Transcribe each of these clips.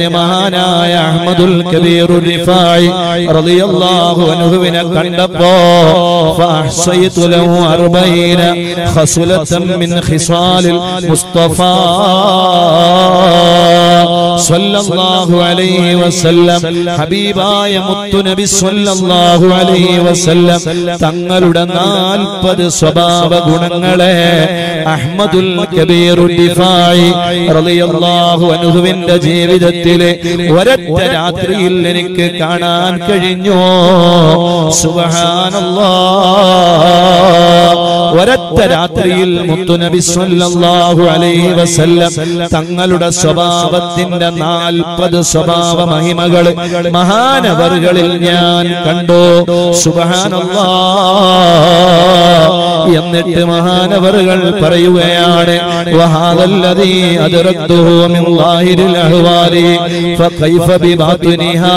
മഹാനായ അഹ്മദുൽ Kabir Rifai റളിയല്ലാഹു അൻഹുവിനെ കണ്ടപ്പോ ഫഅഹ്സയ്തു ലഹു അർബഈന ഖസ്ലതൻ മിൻ ഖിസാലിൽ മുസ്തഫ സ്വല്ലല്ലാഹു അലൈഹി വസല്ലം ഹബീബായ മുത്തുനബി സ്വല്ലല്ലാഹു അലൈഹി വസല്ലം തങ്ങളുടെ നാൽപ്പത് സ്വഭാവ ഗുണങ്ങളെ അഹ്മദുൽ കബീർ റിഫായി റളിയല്ലാഹു അൻഹുവിന്റെ ജീവിതത്തിലെ ഒരൊറ്റ രാത്രിയിൽ എനിക്ക് കാണാൻ കഴിഞ്ഞു സുബ്ഹാനല്ലാഹ് ഒരൊറ്റ രാത്രിയിൽ മുത്തുനബി സ്വല്ലല്ലാഹു അലൈഹി വസല്ലം തങ്ങളുടെ സ്വഭാവത്തിന്റെ നാൽപ്പത് സ്വഭാവ മഹിമകൾ മഹാനവറുകളിൽ ഞാൻ കണ്ടു സുബ്ഹാനല്ലാഹ് എന്നിട്ട് മഹാനവറുകൾ പറയുകയാണ് വഹാദല്ലദീ അദ്റക്തുഹു മിൻ ളാഹിരിൽ അഹ്വാലി ഫകൈഫ ബിബാതിനിഹാ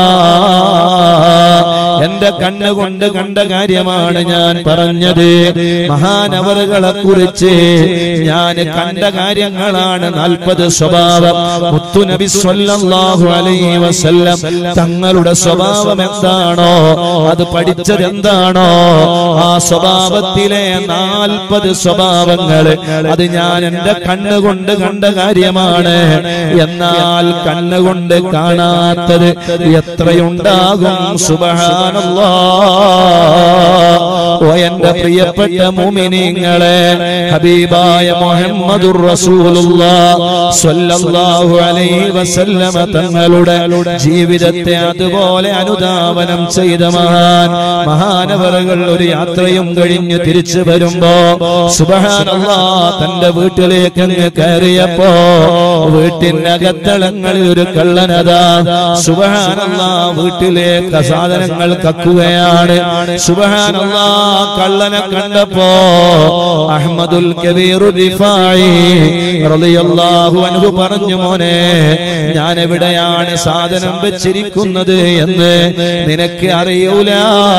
എന്റെ കണ്ണുകൊണ്ട് കണ്ട കാര്യമാണ് ഞാൻ പറഞ്ഞത് മഹാനവറുകളെ കുറിച്ച് ഞാൻ കണ്ട കാര്യങ്ങളാണ് നാൽപ്പത് സ്വഭാവം മുത്തുനബി സ്വല്ലല്ലാഹു അലൈഹി വസല്ലം തങ്ങളുടെ സ്വഭാവം എന്താണോ അത് പഠിച്ചത് എന്താണോ ആ സ്വഭാവത്തിലെ നാൽപ്പത് സ്വഭാവങ്ങൾ അത് ഞാൻ എന്റെ കണ്ണുകൊണ്ട് കണ്ട കാര്യമാണ് എന്നാൽ കണ്ണുകൊണ്ട് കാണാത്തത് എത്രയുണ്ടാകും സുബഹാനല്ലാ ഓ എന്റെ പ്രിയപ്പെട്ട മുമിനിങ്ങളെ ഹബീബായ മുഹമ്മദുർ റസൂലുള്ളാഹ് സ്വല്ലല്ലാഹു അലൈഹി വസല്ലമ തങ്ങളുടെ ജീവിതത്തെ അതുപോലെ അനുധാവനം ചെയ്ത മഹാൻ മഹാനവറുകൾ ഒരു യാത്രയും കഴിഞ്ഞ് തിരിച്ചു വരുമ്പോ സുബഹാനല്ലാ തന്റെ വീട്ടിലേക്ക് അങ്ങ് കയറിയപ്പോ വീട്ടിനകത്തളങ്ങളിൽ ഒരു കള്ളനതാ സുബഹാനല്ലാ വീട്ടിലേക്ക് സാധനങ്ങൾ കക്കുകയാണ് സുബഹാനല്ലാ കള്ളനെ കണ്ടപ്പോ അഹമ്മദുൽ കബീർ റിഫായി റളിയല്ലാഹു അൻഹു പറഞ്ഞു മോനെ ഞാൻ എവിടെയാണ് സാധനം വെച്ചിരിക്കുന്നത് എന്ന് നിനക്ക് അറിയൂല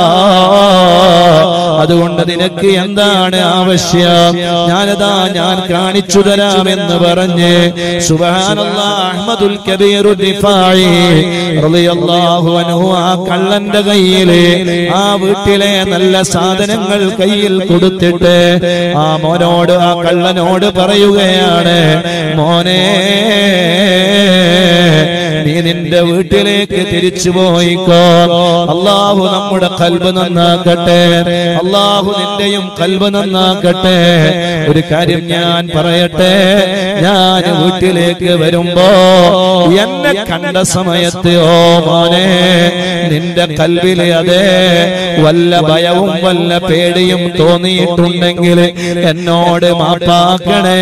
അതുകൊണ്ട് നിനക്ക് എന്താണ് ആവശ്യം ഞാനതാ ഞാൻ കാണിച്ചു തരാമെന്ന് പറഞ്ഞ് സുബ്ഹാനല്ലാഹ് അഹ്മദുൽ കബീർ റിഫായി റളിയല്ലാഹു അൻഹു ആ കള്ളന്റെ കയ്യില് ആ വീട്ടിലെ നല്ല സാധനങ്ങൾ കയ്യിൽ കൊടുത്തിട്ട് ആ മോനോട് ആ കള്ളനോട് പറയുകയാണ് മോനെ നീ നിന്റെ വീട്ടിലേക്ക് തിരിച്ചു പോയിക്കോ അള്ളാഹു നമ്മുടെ കൽബ് നന്നാക്കട്ടെ അള്ളാഹു നിന്റെയും കൽബ് നന്നാക്കട്ടെ ഒരു കാര്യം ഞാൻ പറയട്ടെ ഞാൻ വീട്ടിലേക്ക് വരുമ്പോ എന്നെ കണ്ട സമയത്ത് ഓ മോനെ നിന്റെ കൽവില് അതെ വല്ല ഭയവും വല്ല പേടിയും തോന്നിയിട്ടുണ്ടെങ്കിൽ എന്നോട് മാപ്പാക്കണേ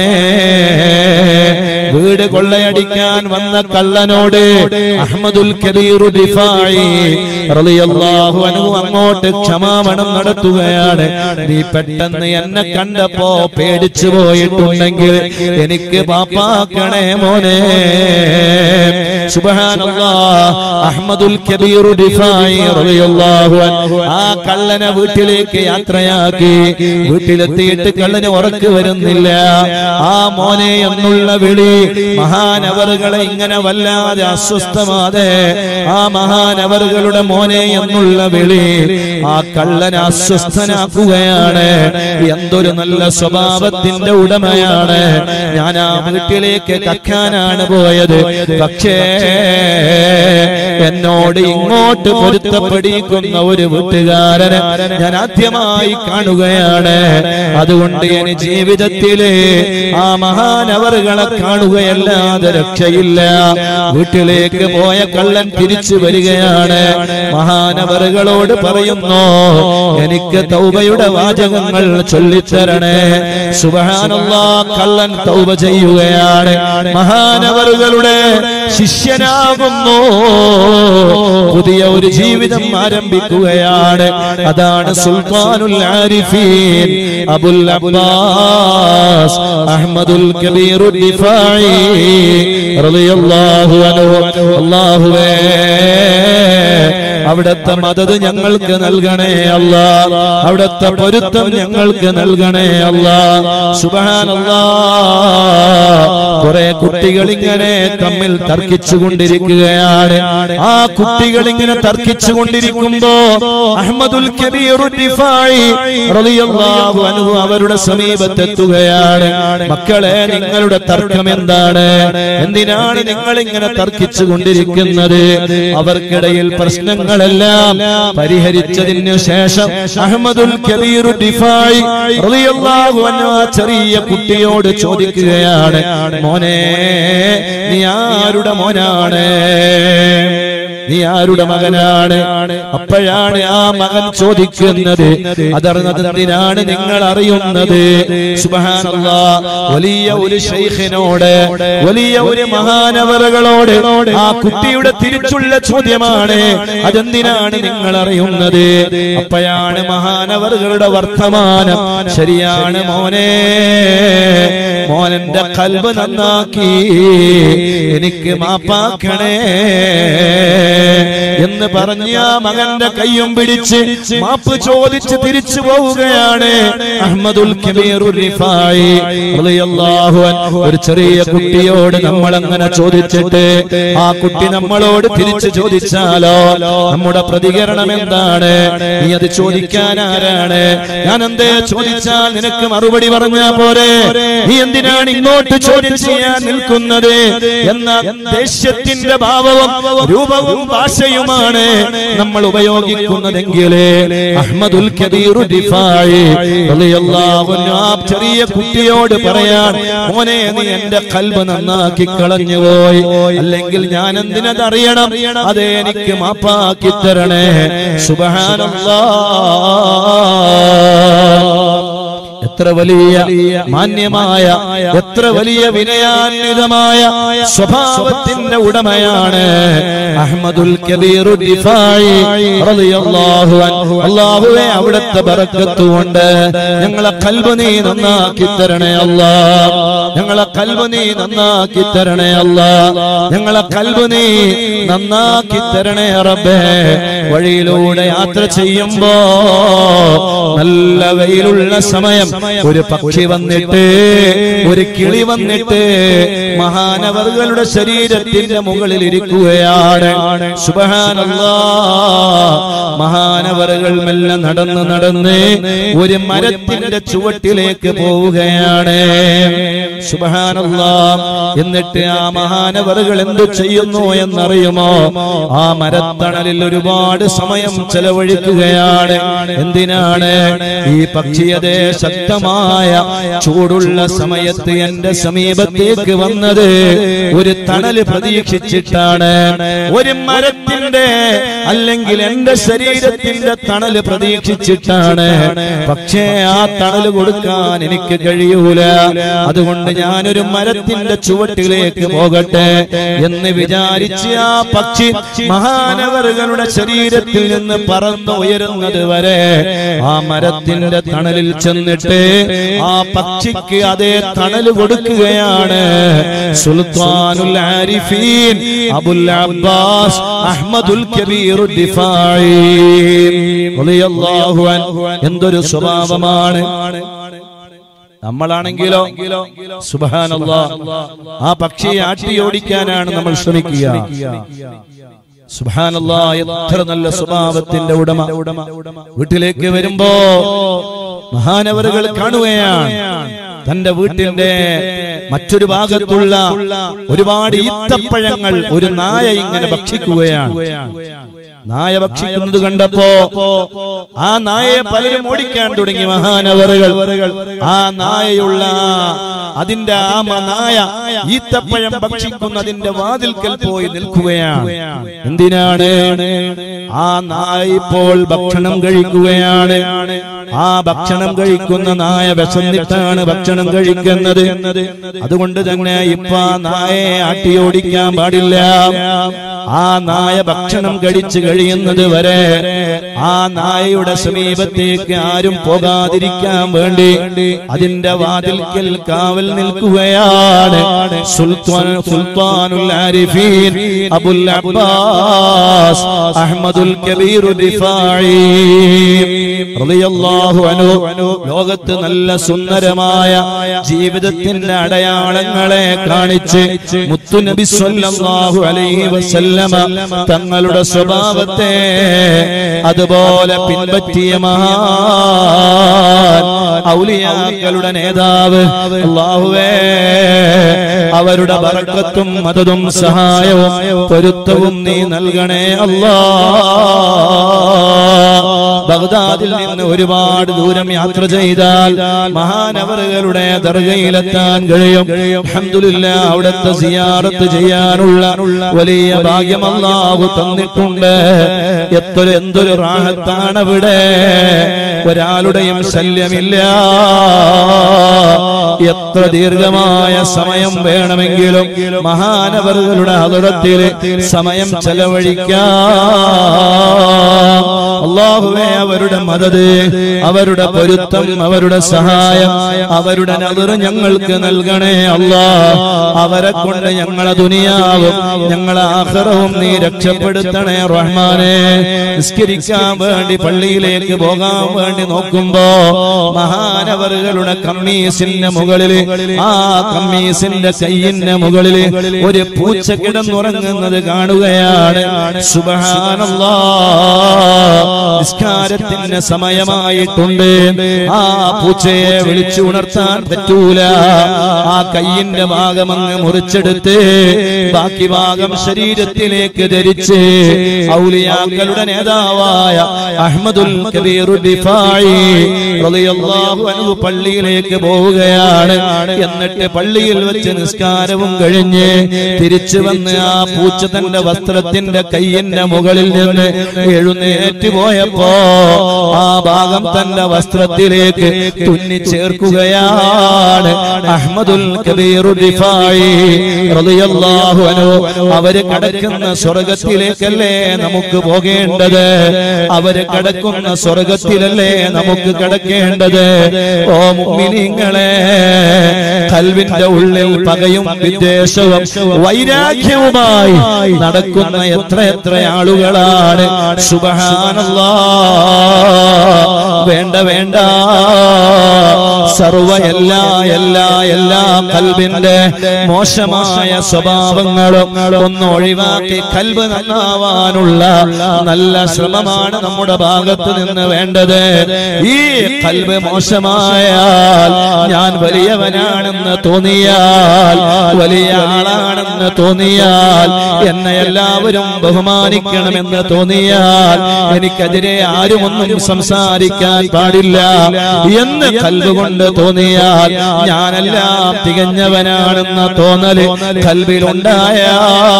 വീട് കൊള്ളയടിക്കാൻ വന്ന കള്ളനോട് അഹമ്മദുൽ കബീർ റിഫായി റളിയല്ലാഹു അൻഹു അങ്ങോട്ട് ക്ഷമാപണം നടത്തുകയാണ് നീ പെട്ടെന്ന് എന്നെ കണ്ടപ്പോ പേടിച്ചു പോയിട്ടുണ്ടെങ്കിൽ എനിക്ക് പാപ്പാക്കണേ മോനെ സുബ്ഹാനല്ലാഹ് അഹ്മദുൽ കബീർ റിഫായി റളിയല്ലാഹു അൻഹു ആ കള്ളനെ വീട്ടിലേക്ക് യാത്രയാക്കി വീട്ടിലെത്തിയിട്ട് കള്ളന് ഉറക്ക് വരുന്നില്ല ആ മോനെ എന്നുള്ള വിളി മഹാനവറുകളെ ഇങ്ങനെ വല്ലാതെ അസ്വസ്ഥമാതെ ആ മഹാനവറുകളുടെ മോനെ എന്നുള്ള വിളി ആ കള്ളനെ അസ്വസ്ഥനാക്കുകയാണ് എന്തൊരു നല്ല സ്വഭാവത്തിന്റെ ഉടമയാണ് ഞാൻ ആ വീട്ടിലേക്ക് കക്കാനാണ് പോയത് പക്ഷേ എന്നോട് ഇങ്ങോട്ട് പൊരുത്തപ്പെടിക്കുന്ന ഒരു വീട്ടുകാരനെ ഞാൻ ആദ്യമായി കാണുകയാണ് അതുകൊണ്ട് എനി ജീവിതത്തില് ആ മഹാനവറുകളെ കാണുകയല്ലാതെ രക്ഷയില്ല വീട്ടിലേക്ക് പോയ കള്ളൻ തിരിച്ചു വരികയാണ് മഹാനവറുകളോട് പറയുന്നു എനിക്ക് തൗബയുടെ വാചകങ്ങൾ ചൊല്ലിത്തരണേ സുബഹാനല്ലാ കള്ളൻ തൗബ ചെയ്യുകയാണ് മഹാനവറുകളുടെ ശിഷ്യനാകുന്നു പുതിയ ഒരു ജീവിതം ആരംഭിക്കുകയാണ് അതാണ് സുൽത്താനുൽ ആരിഫീൻ Abul Abbas Ahmadul Kabir Rifai റളിയല്ലാഹു അൻഹു അല്ലാഹുവേ അവിടുത്തെ മദത് ഞങ്ങൾക്ക് നൽകണേ അല്ല അവിടുത്തെ പൊരുത്തം ഞങ്ങൾക്ക് നൽകണേ അല്ല സുബാനല്ലാ കുറെ കുട്ടികൾ ഇങ്ങനെ തമ്മിൽ തർക്കിച്ചു കൊണ്ടിരിക്കുകയാണ് ആ കുട്ടികൾ ഇങ്ങനെ തർക്കിച്ചു കൊണ്ടിരിക്കുമ്പോ അഹമ്മദുൽ കബീർ റിഫായി റളിയല്ലാഹു അൻഹു അവരുടെ സമീപത്തെത്തുകയാണ് മക്കളെ നിങ്ങളുടെ തർക്കം എന്താണ് എന്തിനാണ് നിങ്ങൾ ഇങ്ങനെ തർക്കിച്ചു കൊണ്ടിരിക്കുന്നത് അവർക്കിടയിൽ പ്രശ്നങ്ങളെല്ലാം പരിഹരിച്ചതിനു ശേഷം അഹമ്മദുൽ കബീർ റിഫായി റളിയല്ലാഹു അൻഹു ആ ചെറിയ കുട്ടിയോട് ചോദിക്കുകയാണ് മോനെ നീ ആരുടെ മോനാണ് നീ ആരുടെ മകനാണ് അപ്പോഴാണ് ആ മകൻ ചോദിക്കുന്നത് അതറിഞ്ഞതെന്തിനാണ് നിങ്ങൾ അറിയുന്നത് സുബ്ഹാനല്ലാ വലിയ ഒരു ഷെയ്ഖിനോട് വലിയ ഒരു മഹാനവറുകളോട് ആ കുട്ടിയുടെ തിരിച്ചുള്ള ചോദ്യമാണ് അതെന്തിനാണ് നിങ്ങൾ അറിയുന്നത് അപ്പോഴാണ് മഹാനവറുകളുടെ വർത്തമാനം ശരിയാണ് മോനെ മോനന്റെ കൽബ് നന്നാക്കി എനിക്ക് മാപ്പാക്കണേ എന്ന് പറഞ്ഞ ആ മകന്റെ കയ്യും പിടിച്ച് മാപ്പ് ചോദിച്ച് തിരിച്ചു പോവുകയാണ് അഹമ്മദുൽ കബീർ റിഫായി റളിയല്ലാഹു അൻഹു. ഒരു ചെറിയ കുട്ടിയോട് നമ്മൾ അങ്ങനെ ചോദിച്ചിട്ട് ആ കുട്ടി നമ്മളോട് തിരിച്ചു ചോദിച്ചാലോ നമ്മുടെ പ്രതികരണം എന്താണ് നീ അത് ചോദിക്കാൻ ആരാണ് ഞാൻ എന്തേ ചോദിച്ചാൽ നിനക്ക് മറുപടി പറഞ്ഞാ പോരെ നീ എന്തിനാണ് ഇങ്ങോട്ട് ചോദ്യം ചെയ്യാൻ നിൽക്കുന്നത് എന്ന ദേഷ്യത്തിന്റെ ഭാവവും രൂപവും ഭാഷയുമാണ് നമ്മൾ ഉപയോഗിക്കുന്നതെങ്കിൽ അഹമ്മദുൽ കബീർ റിഫായി റളിയല്ലാഹു അൻഹു ആ ചെറിയ കുട്ടിയോട് പറയാൻ മോനെ നീ എന്റെ കൽബ് നന്നാക്കി കളഞ്ഞു പോയി അല്ലെങ്കിൽ ഞാൻ എന്തിനതറിയണം അതെ എനിക്ക് മാപ്പാക്കി തരണേ സുബഹാനല്ലാ എത്ര വലിയ മാന്യമായ എത്ര വലിയ വിനയാന്വിതമായ സ്വഭാവത്തിന്റെ ഉടമയാണ് അഹമ്മദുൽ കബീർ ദിഫായി റളിയല്ലാഹു അൻഹു അല്ലാഹുവേ അവിടുത്തെ ബറക്കത്ത് കൊണ്ട് ഞങ്ങളെ കൽബ് നീ നന്നാക്കി തരണേ അല്ലാ ഞങ്ങളെ കൽബ് നീ നന്നാക്കി തരണേ അല്ലാ ഞങ്ങളെ കൽബ് നീ നന്നാക്കി തരണേ റബ്ബേ വഴിയിലൂടെ യാത്ര ചെയ്യുമ്പോ നല്ല വെയിലുള്ള സമയം ഒരു പക്ഷി വന്നിട്ട് ഒരു കിളി വന്നിട്ട് മഹാനവറുകളുടെ ശരീരത്തിന്റെ മുകളിൽ ഇരിക്കുകയാണ് സുബഹാനല്ലാ മഹാനവറുകൾ മെല്ലെ നടന്ന് നടന്ന് ഒരു മരത്തിന്റെ ചുവട്ടിലേക്ക് പോവുകയാണ് സുബഹാനല്ലാ എന്നിട്ട് ആ മഹാനവറുകൾ എന്തു ചെയ്യുന്നു എന്നറിയുമോ ആ മരത്തണലിൽ ഒരുപാട് സമയം ചെലവഴിക്കുകയാണ് എന്തിനാണ് ഈ പക്ഷിയതേ ശക്തമായ ചൂടുള്ള സമയത്ത് എന്റെ സമീപത്തേക്ക് വന്നത് ഒരു തണല് പ്രതീക്ഷിച്ചിട്ടാണ് ഒരു മരത്തിന്റെ അല്ലെങ്കിൽ എന്റെ ശരീരത്തിന്റെ തണല് പ്രതീക്ഷിച്ചിട്ടാണ് പക്ഷേ ആ തണല് കൊടുക്കാൻ എനിക്ക് കഴിയൂല അതുകൊണ്ട് ഞാനൊരു മരത്തിന്റെ ചുവട്ടിലേക്ക് പോകട്ടെ എന്ന് വിചാരിച്ച് ആ പക്ഷി മഹാനവറുകളുടെ ശരീരത്തിൽ നിന്ന് പറന്ന് ഉയരുന്നത് വരെ ആ മരത്തിന്റെ തണലിൽ ചെന്നിട്ട് ആ പക്ഷിക്ക് അതേ തണല് കൊടുക്കുകയാണ് സുൽത്താനുൽ ആരിഫീൻ Abul Abbas Ahmadul Kabir Rifai റളിയല്ലാഹു അൻഹു എന്തൊരു സ്വഭാവമാണ് നമ്മളാണെങ്കിലോ സുബഹാനല്ലാ ആ പക്ഷിയെ ആട്ടിയോടിക്കാനാണ് നമ്മൾ ശ്രമിക്കുക സുബഹാനല്ലാ എത്ര നല്ല സ്വഭാവത്തിന്റെ ഉടമ വീട്ടിലേക്ക് വരുമ്പോ മഹാനവറുകൾ കാണുകയാണ് തന്റെ വീട്ടിന്റെ മറ്റൊരു ഭാഗത്തുള്ള ഒരുപാട് ഈത്തപ്പഴങ്ങൾ ഒരു നായ ഇങ്ങനെ ഭക്ഷിക്കുകയാണ് നായ ഭക്ഷിക്കുന്നത് കണ്ടപ്പോ ആ നായയെ പലരും ഓടിക്കാൻ തുടങ്ങി മഹാനവറുകൾ ആ നായയുള്ള അതിന്റെ ആ മ- നായ ഈത്തപ്പഴം ഭക്ഷിക്കുന്നതിന്റെ വാതിൽക്കൽ പോയി നിൽക്കുകയാണ് എന്തിനാണ് ആ നായ ഇപ്പോൾ ഭക്ഷണം കഴിക്കുകയാണ് ആ ഭക്ഷണം കഴിക്കുന്ന നായ വിശന്നിട്ടാണ് ഭക്ഷണം കഴിക്കുന്നത് അതുകൊണ്ട് തന്നെ ഇപ്പൊ ആ നായയെ ആട്ടിയോടിക്കാൻ പാടില്ല ആ നായ ഭക്ഷണം കഴിച്ചു കഴിയുന്നത് വരെ ആ നായയുടെ സമീപത്തേക്ക് ആരും പോകാതിരിക്കാൻ വേണ്ടി അതിന്റെ വാതിൽക്കൽ കാവൽ നിൽക്കുകയാണ് സുൽത്താൻ സുൽത്താനുൽ ആരിഫീൻ Abul Abbas Ahmadul Kabir Rifai റളിയല്ലാഹു അൻഹു ലോകത്ത് നല്ല സുന്ദരമായ ജീവിതത്തിന്റെ അടയാളങ്ങളെ കാണിച്ച് മുത്തുനബി സ്വല്ലല്ലാഹു അലൈഹി വസല്ലമ തങ്ങളുടെ സ്വഭാവത്തെ അതുപോലെ പിൻപറ്റിയ മഹാൻ ഔലിയാക്കളുടെ നേതാവ് അല്ലാഹുവേ അവരുടെ ബർക്കത്തും മദതും സഹായവും പൊരുത്തവും നീ നൽകണേ അല്ലാ ബഗ്ദാദിൽ നിന്ന് ഒരുപാട് ദൂരം യാത്ര ചെയ്താൽ മഹാനവറുകളുടെ ദർഗയിലെത്താൻ കഴിയും അൽഹംദുലില്ലാ അവിടുത്തെ സിയാറത്ത് ചെയ്യാനുള്ള വലിയ ഭാഗ്യം അല്ലാഹു തന്നിട്ടുണ്ട് എത്ര എന്തൊരു റാഹത്താണ് ഇവിടെ ഒരാളുടെയും ശല്യമില്ല എത്ര ദീർഘമായ സമയം വേണമെങ്കിലും മഹാനവറുകളുടെ അതിർത്തിൽ സമയം ചെലവഴിക്കാം അള്ളാഹുവേ അവരുടെ മദത് അവരുടെ പൊരുത്തം അവരുടെ സഹായം അവരുടെ നദർ ഞങ്ങൾക്ക് നൽകണേ അല്ലാ അവരെ കൊണ്ട് ഞങ്ങളെ ദുനിയാവും ഞങ്ങളെ ആഹ്റവും നീ രക്ഷപ്പെടുത്തണേ റഹ്മാനെ നിസ്കരിക്കാൻ വേണ്ടി പള്ളിയിലേക്ക് പോകാൻ വേണ്ടി നോക്കുമ്പോ മഹാനവറുകളുടെ കമ്മീസിന്റെ മുകളിൽ ആ കമ്മീസിന്റെ കയ്യിന്റെ മുകളിൽ ഒരു പൂച്ച കിടന്നുറങ്ങുന്നത് കാണുകയാണ് സുബഹാനല്ലാ നിസ്കാരത്തിന് സമയമായിട്ടുണ്ട് ആ പൂച്ചയെ വിളിച്ചു ഉണർത്താൻ പറ്റൂല ആ കയ്യിന്റെ ഭാഗം അങ്ങ് മുറിച്ചെടുത്ത് ബാക്കി ഭാഗം ശരീരത്തിലേക്ക് ധരിച്ച് ഔലിയാക്കളുടെ നേതാവായ അഹമ്മദുൽ കബീർ ദിഫായി റളിയല്ലാഹു അൻഹു പള്ളിയിലേക്ക് പോവുകയാണ് എന്നിട്ട് പള്ളിയിൽ വെച്ച് നിസ്കാരവും കഴിഞ്ഞ് തിരിച്ചു വന്ന് ആ പൂച്ച തന്റെ വസ്ത്രത്തിന്റെ കയ്യിന്റെ മുകളിൽ നിന്ന് എഴുന്നേറ്റ് പോയപ്പോ ആ ഭാഗം തന്റെ വസ്ത്രത്തിലേക്ക് തുന്നി ചേർക്കുകയാണ് അഹമ്മദുൽ കബീർ ദിഫായി റളിയല്ലാഹു അൻഹു അവര് കടക്കുന്ന സ്വർഗത്തിലേക്കല്ലേ നമുക്ക് പോകേണ്ടത് അവര് കടക്കുന്ന സ്വർഗത്തിലല്ലേ നമുക്ക് കടക്കേണ്ടത് ഓ മുഅ്മിനീങ്ങളെ കൽവിന്റെ ഉള്ളിൽ പകയും വിദ്വേഷവും വൈരാഗ്യവുമായി നടക്കുന്ന എത്ര എത്ര ആളുകളാണ് സുബഹാനല്ലാ വേണ്ട വേണ്ട സർവ എല്ലാ എല്ലാ എല്ലാ കൽബിന്റെ മോശമായ സ്വഭാവങ്ങളും ഒന്ന് ഒഴിവാക്കി കൽബ് നന്നാവാനുള്ള നല്ല ശ്രമമാണ് നമ്മുടെ ഭാഗത്ത് നിന്ന് വേണ്ടത് ഈ കൽബ് മോശമായാൽ ഞാൻ വലിയവനാണെന്ന് തോന്നിയാൽ വലിയ ആളാണെന്ന് തോന്നിയാൽ എന്നെ എല്ലാവരും ബഹുമാനിക്കണമെന്ന് തോന്നിയാൽ എനിക്കെതിരെ ആരുമൊന്നും സംസാരിക്കാൻ പാടില്ല എന്ന് കൽബുകൊണ്ട് തോന്നിയാൽ ഞാനെല്ലാം തികഞ്ഞവനാണെന്ന തോന്നല് കൽബിലുണ്ടായാൽ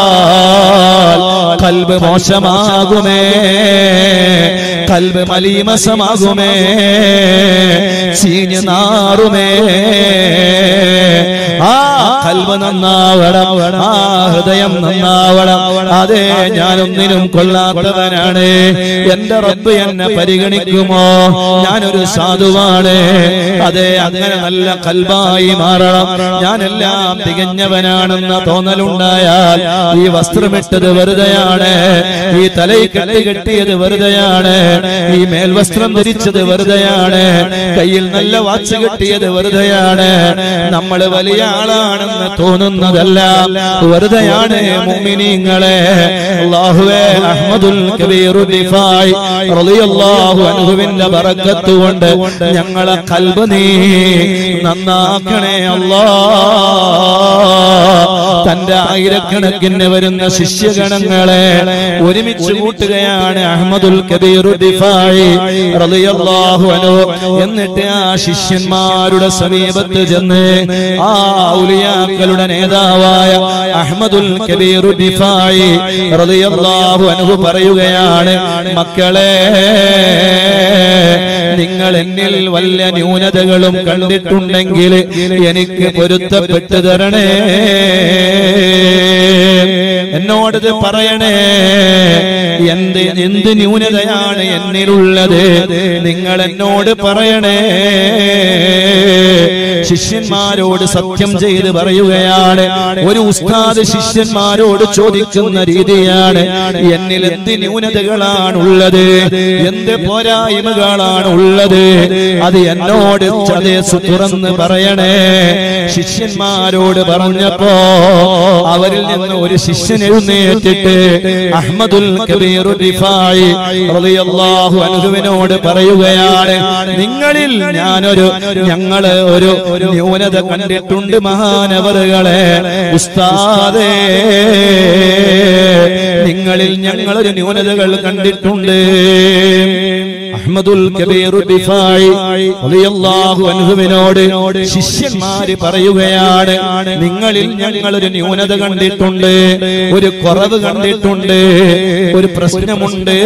കൽബ് മോശമാകുമേ കൽബ് മലീമസമാകുമേ ചീഞ്ഞു നാറുമേ ആ കൽബ് നന്നാവണം ആ ഹൃദയം നന്നാവണം അതെ ഞാനൊന്നിനും കൊള്ളാത്തവനാണ് എന്റെ റബ്ബ് എന്നെ പരിഗണിക്കുമോ ഞാനൊരു സാധുവാണ് അതെ അങ്ങനെ നല്ല കൽബായി മാറണം ഞാനെല്ലാം തികഞ്ഞവനാണെന്ന തോന്നലുണ്ടായാൽ ഈ വസ്ത്രമിട്ടത് വെറുതെയാണ് ഈ തലയിൽ കെട്ടി കെട്ടിയത് വെറുതെയാണ് ഈ മേൽവസ്ത്രം ധരിച്ചത് വെറുതെയാണ് കയ്യിൽ നല്ല വാച്ച് കെട്ടിയത് വെറുതെയാണ് നമ്മൾ വലിയ ആളാണെന്ന് തോന്നുന്നതല്ല വെറുതെയാണ് മുഅ്മിനീങ്ങളെ അല്ലാഹുവേ അഹ്മദുൽ കബീർ ദിഫായി റളിയല്ലാഹു അൻഹുവിന്റെ ബറക്കത്ത് കൊണ്ട് ഞങ്ങളെ കൽബ് നീ നന്നാക്കണേ അല്ലാ തന്റെ ആയിരക്കണക്കിന് വരുന്ന ശിഷ്യഗണങ്ങളെ ഒരുമിച്ച് കൂട്ടുകയാണ് അഹമ്മദുൽ കബീർ ദിഫായി റളിയല്ലാഹു അൻഹു എന്നിട്ട് ആ ശിഷ്യന്മാരുടെ സമീപത്ത് ചെന്ന് ആ ഔലിയാക്കളുടെ നേതാവായ അഹമ്മദുൽ കബീർ ദിഫായി റളിയല്ലാഹു അൻഹു പറയുകയാണ് മക്കളെ നിങ്ങൾ എന്നിൽ വല്ല ന്യൂനതകളും കണ്ടിട്ടുണ്ടെങ്കിൽ എനിക്ക് പൊരുത്തപ്പെട്ടു തരണേ എന്നോടത് പറയണേ എന്ത് എന്ത് ന്യൂനതയാണ് എന്നിലുള്ളത് നിങ്ങൾ എന്നോട് പറയണേ ശിഷ്യന്മാരോട് സത്യം ചെയ്ത് പറയുകയാണ് ഒരു ഉസ്താദ് ശിഷ്യന്മാരോട് ചോദിക്കുന്ന രീതിയാണ് എന്നിൽ എന്ത് ന്യൂനതകളാണ് ഉള്ളത് എന്ത് പോരായ്മകളാണ് ഉള്ളത് അത് എന്നോട് ചതേസ് തുറന്ന് പറയണേ ശിഷ്യന്മാരോട് പറഞ്ഞപ്പോ അവരിൽ നിന്ന് ഒരു ശിഷ്യൻ എഴുന്നേറ്റിട്ട് അഹമ്മദുൽ കബീർ റിഫായി റളിയല്ലാഹു അൻഹുവിനോട് പറയുകയാണ് നിങ്ങളിൽ ഞാനൊരു ഞങ്ങള് ഒരു ന്യൂനത കണ്ടിട്ടുണ്ട് മഹാനവറുകളെ ഉസ്താദേ നിങ്ങളിൽ ഞങ്ങളൊരു ന്യൂനതകൾ കണ്ടിട്ടുണ്ട് അഹ്മദുൽ കബീർ ദിഫായി റളിയല്ലാഹു അൻഹുവിനോട് ശിഷ്യന്മാര് പറയുകയാണ് നിങ്ങളിൽ ഞങ്ങൾ ഒരു ന്യൂനത കണ്ടിട്ടുണ്ട് ഒരു കുറവ് കണ്ടിട്ടുണ്ട് ഒരു പ്രശ്നമുണ്ട്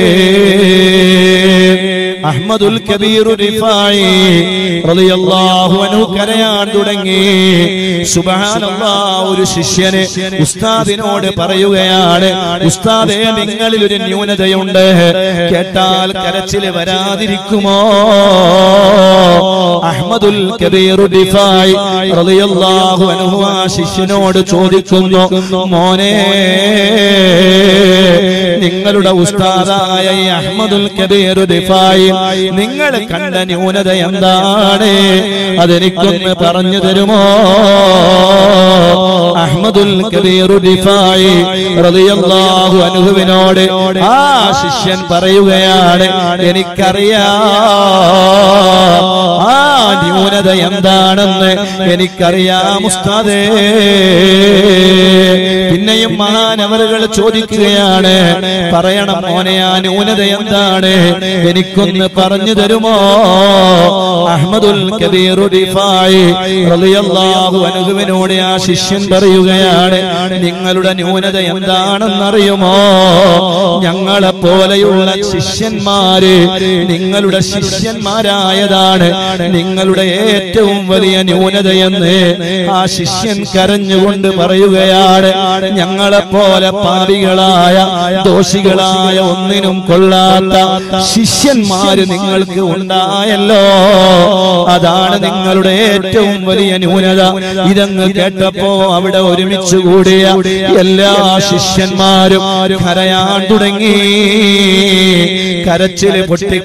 അഹ്മദുൽ കബീർ റിഫായി റളിയല്ലാഹു അൻഹു കരയാൻ തുടങ്ങി സുബ്ഹാനല്ലാഹ് ഒരു ശിഷ്യന് ഉസ്താദിനോട് പറയുകയാണ് ഉസ്താദേ നിങ്ങളിൽ ഒരു ന്യൂനതയുണ്ട് കേട്ടാൽ കരച്ചിൽ വരാതിരിക്കുമോ അഹ്മദുൽ കബീർ റിഫായി റളിയല്ലാഹു അൻഹു ആ ശിഷ്യനോട് ചോദിക്കുന്നു മോനെ നിങ്ങളുടെ ഉസ്താദായ ഈ അഹ്മദുൽ കബീർ റിഫായി നിങ്ങൾ കണ്ട ന്യൂനത എന്താണ് അതെനിക്കൊന്ന് പറഞ്ഞു തരുമോ അഹ്മദുൽ കബീർ റിഫായി റളിയല്ലാഹു അൻഹുവിനോട് ആ ശിഷ്യൻ പറയുകയാണ് എനിക്കറിയാം ആ ന്യൂനത എന്താണെന്ന് എനിക്കറിയാം ഉസ്താദേ പിന്നെയും മഹാനവറുകൾ ചോദിക്കുകയാണ് പറയണം മോനെ ആ ന്യൂനത എന്താണ് എനിക്കൊന്ന് പറഞ്ഞു തരുമോ അഹമ്മദുൽ കബീർ റിഫായി റളിയല്ലാഹു അൻഹുവിനോട് ആ ശിഷ്യൻ പറയുകയാണ് നിങ്ങളുടെ ന്യൂനത എന്താണെന്നറിയുമോ ഞങ്ങളെ പോലെയുള്ള ശിഷ്യന്മാര് നിങ്ങളുടെ ശിഷ്യന്മാരായതാണ് നിങ്ങളുടെ ഏറ്റവും വലിയ ന്യൂനതയെന്ന് ആ ശിഷ്യൻ കരഞ്ഞുകൊണ്ട് പറയുകയാണ് ഞങ്ങളെ പോലെ പാപികളായ ദോഷികളായ ഒന്നിനും കൊള്ളാത്ത ശിഷ്യന്മാര് നിങ്ങൾക്ക് ഉണ്ടായല്ലോ അതാണ് നിങ്ങളുടെ ഏറ്റവും വലിയ ന്യൂനത ഇതങ്ങ് കേട്ടപ്പോ അവിടെ ഒരുമിച്ച് കൂടിയ എല്ലാ ശിഷ്യന്മാരും കരയാൻ തുടങ്ങി കരച്ചില്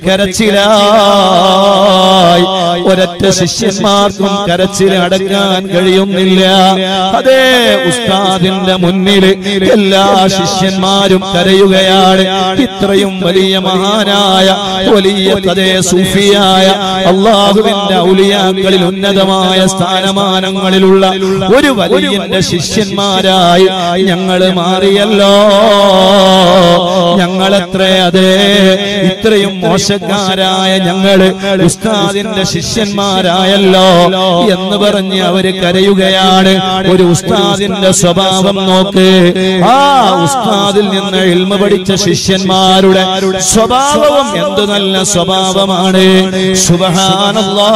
പൊട്ടിക്കരച്ചിലായി ഒരൊറ്റ ശിഷ്യന്മാർക്കും കരച്ചിൽ അടക്കാൻ കഴിയുന്നില്ല അതേ ഉസ്താദിന്റെ മുന്നിൽ എല്ലാ ശിഷ്യന്മാരും കരയുകയാണ് ഇത്രയും വലിയ മഹാനായ വലിയ തതേ സൂഫിയായ അള്ളാഹുവിന്റെ ഔലിയാക്കളിൽ ഉന്നതമായ സ്ഥാനമാനങ്ങളിലുള്ള ഒരു വലിയന്റെ ശിഷ്യന്മാരായി ഞങ്ങൾ മാറിയല്ലോ ഞങ്ങളെത്ര അതേ ഇത്രയും മോശക്കാരായ ഞങ്ങള് ഉസ്താദിന്റെ ശിഷ്യന്മാരായല്ലോ എന്ന് പറഞ്ഞ് അവര് കരയുകയാണ് ഒരു ഉസ്താദിന്റെ സ്വഭാവം നോക്ക് ആ ഉസ്താദിൽ നിന്ന് ഇൽമ പഠിച്ച ശിഷ്യന്മാരുടെ സ്വഭാവവും എന്ത് നല്ല സ്വഭാവമാണ് സുബഹാനല്ലാ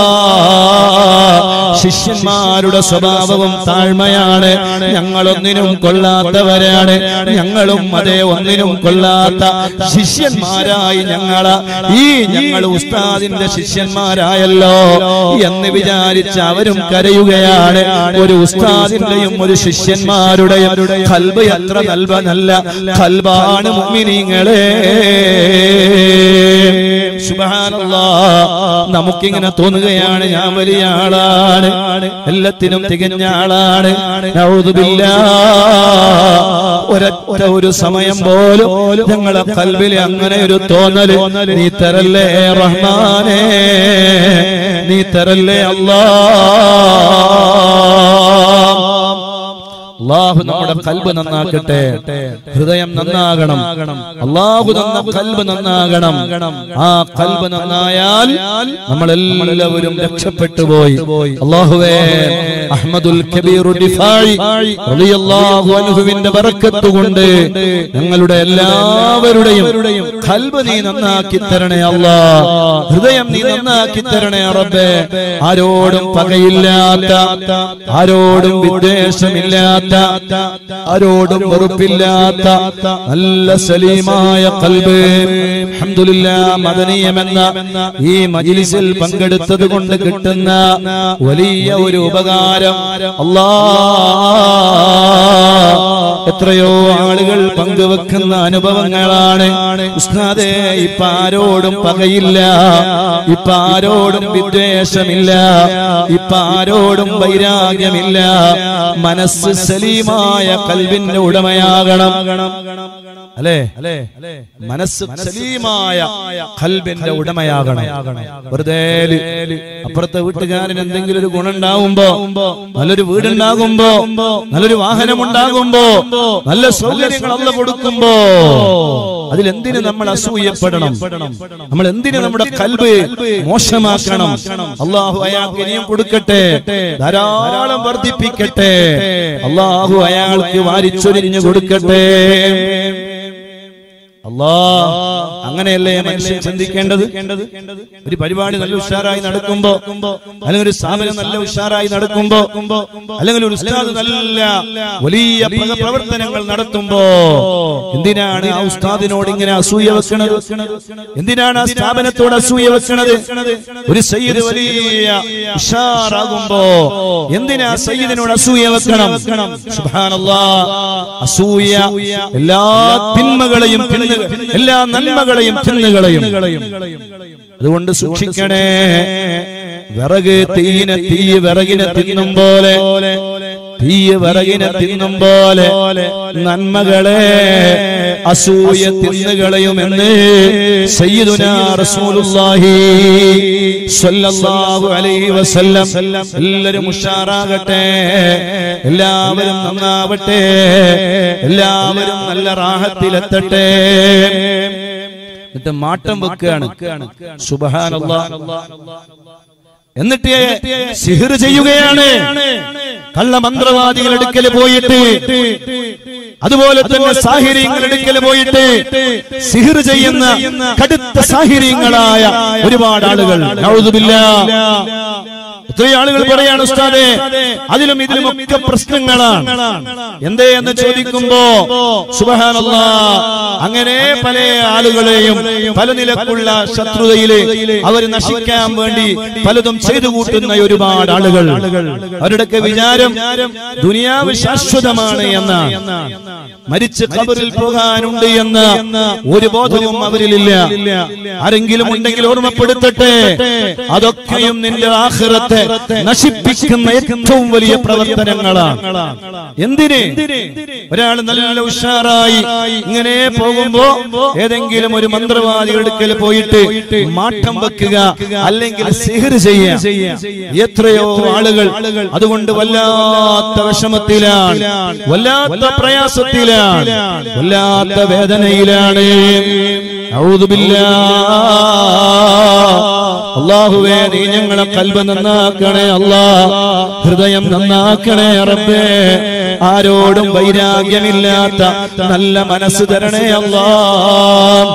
ശിഷ്യന്മാരുടെ സ്വഭാവവും താഴ്മയാണ് ഞങ്ങളൊന്നിനും കൊള്ളാത്തവരാണ് ഞങ്ങളും അതേ ഒന്നിനും കൊള്ളാത്ത ശിഷ്യന്മാരായി ഞങ്ങള ഈ ഞങ്ങൾ ഉസ്താദിന്റെ ശിഷ്യന്മാരായല്ലോ എന്ന് വിചാരിച്ച് അവരും കരയുകയാണ് ഒരു ഉസ്താദിന്റെയും ഒരു ശിഷ്യന്മാരുടെയും കൽബ് എത്ര നൽബ നല്ല കൽബാണ് മുഅ്മിനീങ്ങളെ സുബ്ഹാനല്ലാ നമുക്കിങ്ങനെ തോന്നുകയാണ് ഞാൻ വലിയ ആളാണ് എല്ലാത്തിനും തികഞ്ഞ ആളാണ് നൗദുബില്ലാ ഒരൊറ്റ ഒരു സമയം പോലും ഞങ്ങളെ കൽബിൽ അങ്ങനെ ഒരു തോന്നല് നീ തരല്ലേ റഹ്മാനേ നീ തരല്ലേ അല്ലാ അള്ളാഹു നമ്മുടെ കൽബ് നന്നാക്കട്ടെ ഹൃദയം നന്നാകണം അള്ളാഹു തന്ന കൽബ് നന്നാകണം ആ കൽബ് നന്നായാൽ നമ്മളെല്ലാവരും രക്ഷപ്പെട്ടു പോയി അള്ളാഹുവേ അഹ്മദുൽ കബീർ റിഫായി റളിയല്ലാഹു അൻഹുവിന്റെ ബറക്കത്ത് കൊണ്ട് ഞങ്ങളുടെ എല്ലാവരുടെയും ഖൽബ് നീ നന്നാക്കി തരണേ അല്ലാ ഹൃദയം നീ നന്നാക്കി തരണേ റബ്ബേ ആരോടും പകയില്ലാത്ത ആരോടും വിദ്വേഷമില്ലാത്ത ആരോടും വെറുപ്പില്ലാത്ത നല്ല സലീമായ കൽബ് അൽഹംദുലില്ലാ മദനീയമെന്ന ഈ മജിലിസിൽ പങ്കെടുത്തത് കൊണ്ട് കിട്ടുന്ന വലിയ ഒരു ഉപകാരം അല്ലാ എത്രയോ ആളുകൾ പങ്കുവെക്കുന്ന അനുഭവങ്ങളാണ് ഉസ്താദേ ഇപ്പൊ ആരോടും പകയില്ല ഇപ്പൊ ആരോടും വിദ്വേഷമില്ല ഇപ്പൊ ആരോടും വൈരാഗ്യമില്ല മനസ്സ് സലീമായ കൽവിന്റെ ഉടമയാകണം അല്ലേ അല്ലേ മനസ്സ് സലീമായ കൽബിന്റെ ഉടമയാകണം വെറുതെ അപ്പുറത്തെ വീട്ടുകാരൻ എന്തെങ്കിലും ഒരു ഗുണം ഉണ്ടാകുമ്പോ നല്ലൊരു വീടുണ്ടാകുമ്പോ നല്ലൊരു വാഹനം ഉണ്ടാകുമ്പോ നല്ല സൗകര്യങ്ങൾ അല്ല കൊടുക്കുമ്പോ അതിലെന്തിന് നമ്മൾ അസൂയപ്പെടണം നമ്മൾ എന്തിന് നമ്മുടെ കൽബ് മോശമാക്കണം അള്ളാഹു അയാൾക്ക് ഇനിയും കൊടുക്കട്ടെ ധാരാളം വർദ്ധിപ്പിക്കട്ടെ അള്ളാഹു അയാൾക്ക് വാരിച്ചൊരിഞ്ഞു കൊടുക്കട്ടെ അല്ലാ അങ്ങനെയല്ലേ മനുഷ്യൻ ചിന്തിക്കേണ്ടത് ഒരു പരിപാടി നല്ല ഉഷാറായി നടക്കുമ്പോ അല്ലെങ്കിൽ ഒരു സ്ഥാപനം നല്ല ഉഷാറായി നടക്കുമ്പോ അല്ലെങ്കിൽ ഒരു ഉസ്താദ് നല്ല വലിയ പ്ര- പ്രവർത്തനങ്ങൾ നടത്തുമ്പോ എന്തിനാണ് ആ ഉസ്താദിനോട് ഇങ്ങനെ അസൂയ വെക്കണത് എന്തിനാണ് ആ സ്ഥാപനത്തോട് അസൂയ വെക്കണത് ഒരു സയ്യിദ് വലിയ ഉഷാറാകുമ്പോ എന്തിനാ സയ്യിദിനോട് അസൂയ വെക്കണം സുബ്ഹാനല്ലാ അസൂയ എല്ലാ തിന്മകളെയും തിന്നു എല്ലാ നന്മകളെയും തിന്നുകളയും അതുകൊണ്ട് സൂക്ഷിക്കണേ വിറക് തീയിനെ തീ വിറകിനെ തിന്നും പോലെ തീ വിറകിനെ തിന്നും പോലെ നന്മകളെ അസൂയ തിന്നുകളയുമെന്ന് സയ്യിദുനാ റസൂലുള്ളാഹി സ്വല്ലല്ലാഹു അലൈഹി വസല്ലം എല്ലാവരും ഉഷാറാകട്ടെ എല്ലാവരും നന്നാവട്ടെ എല്ലാവരും നല്ല റാഹത്തിലെത്തട്ടെ എന്നിട്ട് മാറ്റം വെക്കുകയാണ് സുബഹാനല്ലാ എന്നിട്ട് സിഹിർ ചെയ്യുകയാണ് കള്ളമന്ത്രവാദികൾ എടുക്കൽ പോയിട്ട് അതുപോലെ തന്നെ സാഹിര്യങ്ങൾ എടുക്കൽ പോയിട്ട് സിഹിർ ചെയ്യുന്ന കടുത്ത സാഹിര്യങ്ങളായ ഒരുപാട് ആളുകൾ നൗദുബില്ലാ. എത്രയോ ആളുകൾ പറയാണ് ഉസ്താദെ അതിലും ഇതിലും ഒക്കെ പ്രശ്നങ്ങളാണ് എന്തേ എന്ന് ചോദിക്കുമ്പോ സുബഹാനല്ലാ അങ്ങനെ പല ആളുകളെയും പല നിലക്കുള്ള ശത്രുതയില് അവർ നശിക്കാൻ വേണ്ടി പലതും ചെയ്തു കൂട്ടുന്ന ഒരുപാട് ആളുകൾ അവരുടെയൊക്കെ വിചാരം ദുനിയാവ് ശാശ്വതമാണ് എന്ന മരിച്ച് ഖബറിൽ പോകാനുണ്ട് എന്ന ഒരു ബോധവും അവരിലില്ല ആരെങ്കിലും ഉണ്ടെങ്കിൽ ഓർമ്മപ്പെടുത്തട്ടെ അതൊക്കെയും നിന്റെ ആഖിറത്തെ നശിപ്പിക്കുന്ന ഏറ്റവും വലിയ പ്രവർത്തനങ്ങളാണ് എന്തിന് ഒരാൾ നല്ല ഉഷാറായി ഇങ്ങനെ പോകുമ്പോ ഏതെങ്കിലും ഒരു മന്ത്രവാദി എടുക്കൽ പോയിട്ട് മാറ്റം വെക്കുക അല്ലെങ്കിൽ സിഹിർ ചെയ്യുക എത്രയോ ആളുകൾ അതുകൊണ്ട് വല്ലാത്ത വിഷമത്തിലാണ് വല്ലാത്ത പ്രയാസത്തിലാണ് വല്ലാത്ത വേദനയിലാണ് ഔദുബില്ലാ അള്ളാഹുവേ നീ ഞങ്ങളെ കൽബ് നന്നാക്കണേ അല്ലാ ഹൃദയം നന്നാക്കണേ റബ്ബേ ആരോടും വൈരാഗ്യമില്ലാത്ത നല്ല മനസ്സ് തരണേ അല്ലാ